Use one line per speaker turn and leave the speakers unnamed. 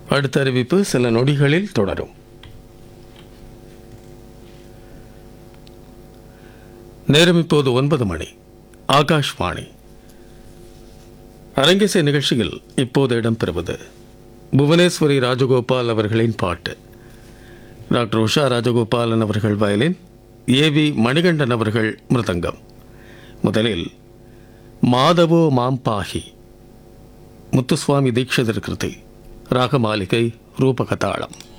அடுத்த அறிவிப்பு சில நொடிகளில் தொடரும் நேரம் இப்போது ஒன்பது மணி ஆகாஷ்வாணி அரங்கேசை நிகழ்ச்சியில் இப்போது இடம்பெறுவது புவனேஸ்வரி ராஜகோபால் அவர்களின் பாட்டு டாக்டர் உஷா ராஜகோபாலன் அவர்கள் வயலின் ஏவி மணிகண்டன் அவர்கள் மிருதங்கம் முதலில் மாதவோ மாம் பாஹி முத்துசுவாமி தீட்சிதர் கிருதி ராகமாலிகை ரூபகதாளம்